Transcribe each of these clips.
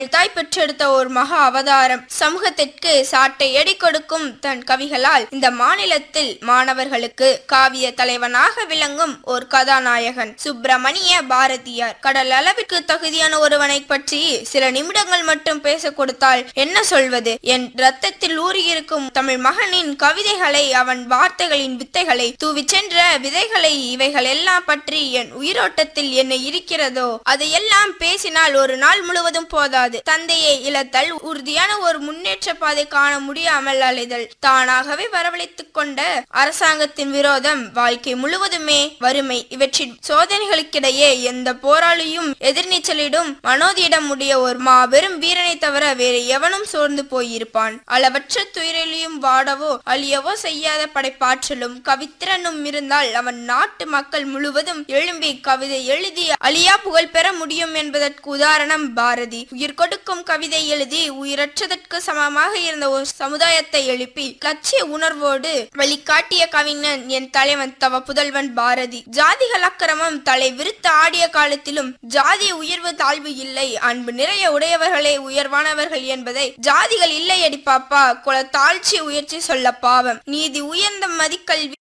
தாய் பெற்றெடுத்த ஒரு மகா அவதாரம் சமூகத்திற்கு சாட்டை எடி கொடுக்கும் தன் கவிகளால் இந்த மாநிலத்தில் மாணவர்களுக்கு காவிய தலைவனாக விளங்கும் ஒரு கதாநாயகன் சுப்பிரமணிய பாரதியார் கடல் அளவிற்கு தகுதியான ஒருவனை பற்றி சில நிமிடங்கள் மட்டும் பேச கொடுத்தால் என்ன சொல்வது என் ரத்தத்தில் ஊறியிருக்கும் தமிழ் மகனின் கவிதைகளை அவன் வார்த்தைகளின் வித்தைகளை தூவி சென்ற விதைகளை இவைகள் எல்லாம் பற்றி என் உயிரோட்டத்தில் என்ன இருக்கிறதோ அதையெல்லாம் பேசினால் ஒரு நாள் முழுவதும் போதாது தந்தையை இழத்தல் உறுதியான ஒரு முன்னேற்ற பாதை காண முடியாமல் அலைதல் தானாகவே வரவழைத்துக் கொண்ட அரசாங்கத்தின் விரோதம் வாழ்க்கை முழுவதுமே வறுமை இவற்றின் சோதனைகளுக்கிடையே எந்த போராளியும் எதிர்நீச்சலிடும் மனோதியிடம் உடைய ஒரு மாபெரும் வீரனை தவிர வேறு எவனும் சோர்ந்து போயிருப்பான் அளவற்ற துயரிலையும் வாடவோ அழியவோ செய்யாத படைப்பாற்றலும் கவித்திறனும் இருந்தால் அவன் நாட்டு மக்கள் முழுவதும் எழும்பி கவிதை எழுதி அழியா புகழ் பெற முடியும் என்பதற்கு உதாரணம் பாரதி உயிர் கொடுக்கும் கவிதை எழுதி உயிரற்றதற்கு சமமாக இருந்த ஒரு சமுதாயத்தை எழுப்பி லட்சிய உணர்வோடு வழிகாட்டிய கவிஞன் என் தலைவன் தவ புதல்வன் பாரதி ஜாதிகள் அக்கிரமம் தலை விரித்து ஆடிய காலத்திலும் ஜாதி உயர்வு தாழ்வு இல்லை அன்பு நிறைய உடையவர்களே உயர்வானவர்கள் என்பதை ஜாதிகள் இல்லை அடி பாப்பா குல தாழ்ச்சி உயர்ச்சி சொல்ல பாவம் நீதி உயர்ந்த மதிக்கல்வி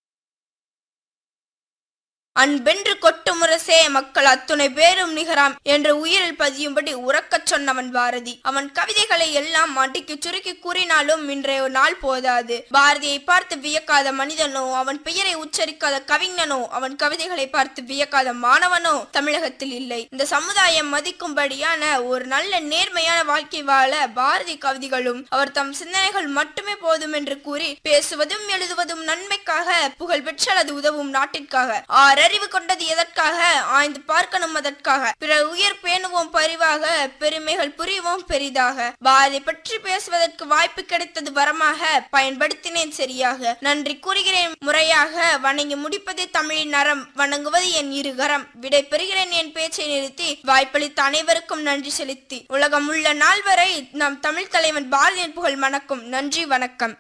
அன்பென்று கொட்டு முரசே மக்கள் அத்துணை பேரும் நிகராம் என்ற உயிரில் பதியும்படி உறக்கச் சொன்னவன் பாரதி அவன் கவிதைகளை எல்லாம் மட்டிக்கு சுருக்கி கூறினாலும் இன்றைய நாள் போதாது பாரதியை பார்த்து வியக்காத மனிதனோ அவன் பெயரை உச்சரிக்காத கவிஞனோ அவன் கவிதைகளை பார்த்து வியக்காத மாணவனோ தமிழகத்தில் இல்லை இந்த சமுதாயம் மதிக்கும்படியான ஒரு நல்ல நேர்மையான வாழ்க்கை வாழ பாரதி கவிதைகளும் அவர் தம் சிந்தனைகள் மட்டுமே போதும் என்று கூறி பேசுவதும் எழுதுவதும் நன்மைக்காக புகழ் பெற்றால் அது உதவும் நாட்டிற்காக ஆறறிவு கொண்டது எதற்காக ஆய்ந்து பார்க்கணும் அதற்காக பிற உயிர் பேணுவோம் பரிவாக பெருமைகள் புரிவோம் பெரிதாக பாரதி பற்றி பேசுவதற்கு வாய்ப்பு கிடைத்தது வரமாக பயன்படுத்தினேன் சரியாக நன்றி கூறுகிறேன் முறையாக வணங்கி முடிப்பதே தமிழின் அறம் வணங்குவது என் இருகரம் விடை பெறுகிறேன் என் பேச்சை நிறுத்தி வாய்ப்பளித்த அனைவருக்கும் நன்றி செலுத்தி உலகம் உள்ள நாள் வரை நம் தமிழ் தலைவன் பாரதியின் புகழ் மணக்கும் நன்றி வணக்கம்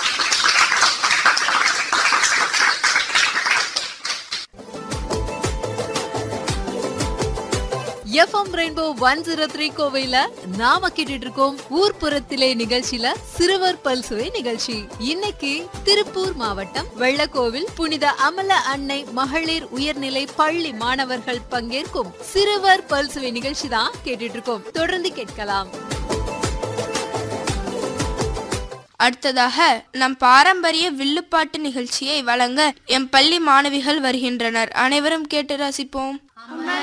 FM rainbow one zero three கோவையில நாம கேட்டுட்டு இருக்கோம் ஊர்ப்புறத்திலே நிகழ்ச்சியில சிறுவர் பல்சுவை நிகழ்ச்சி இன்னைக்கு திருப்பூர் மாவட்டம் வெள்ளக்கோவில் புனித அமல அன்னை மகளிர் உயர்நிலை பள்ளி மாணவர்கள் பங்கேற்கும் சிறுவர் பல்சுவை நிகழ்ச்சி தான் கேட்டுட்டு இருக்கோம் தொடர்ந்து கேட்கலாம் அடுத்ததாக நம் பாரம்பரிய வில்லுப்பாட்டு நிகழ்ச்சியை வழங்க எம் பள்ளி மாணவிகள் வருகின்றனர் அனைவரும் கேட்டு ரசிப்போம்